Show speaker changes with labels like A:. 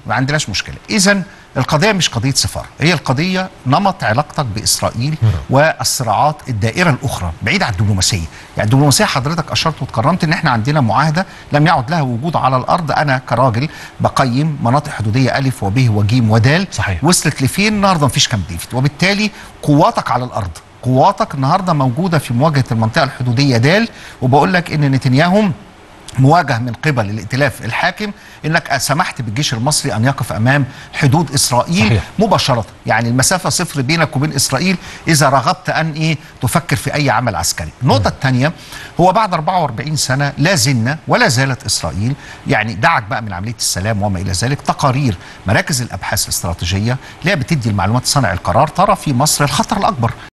A: ما عندناش مشكله اذا القضيه مش قضيه سفاره هي القضيه نمط علاقتك باسرائيل والصراعات الدائره الاخرى بعيد عن الدبلوماسيه يعني الدبلوماسيه حضرتك اشرت وتكرمت ان احنا عندنا معاهده لم يعد لها وجود على الارض انا كراجل بقيم مناطق حدوديه الف وب وج ودال
B: صحيح.
A: وصلت لفين النهارده مفيش كامب ديفيد وبالتالي قواتك على الارض قواتك النهارده موجوده في مواجهه المنطقه الحدوديه دال وبقول لك ان نتنياهو مواجه من قبل الائتلاف الحاكم انك سمحت بالجيش المصري ان يقف امام حدود اسرائيل
B: صحيح.
A: مباشره يعني المسافه صفر بينك وبين اسرائيل اذا رغبت ان ايه تفكر في اي عمل عسكري النقطه الثانيه هو بعد 44 سنه لا زلنا ولا زالت اسرائيل يعني دعك بقى من عمليه السلام وما الى ذلك تقارير مراكز الابحاث الاستراتيجيه اللي هي بتدي المعلومات صانع القرار ترى في مصر الخطر الاكبر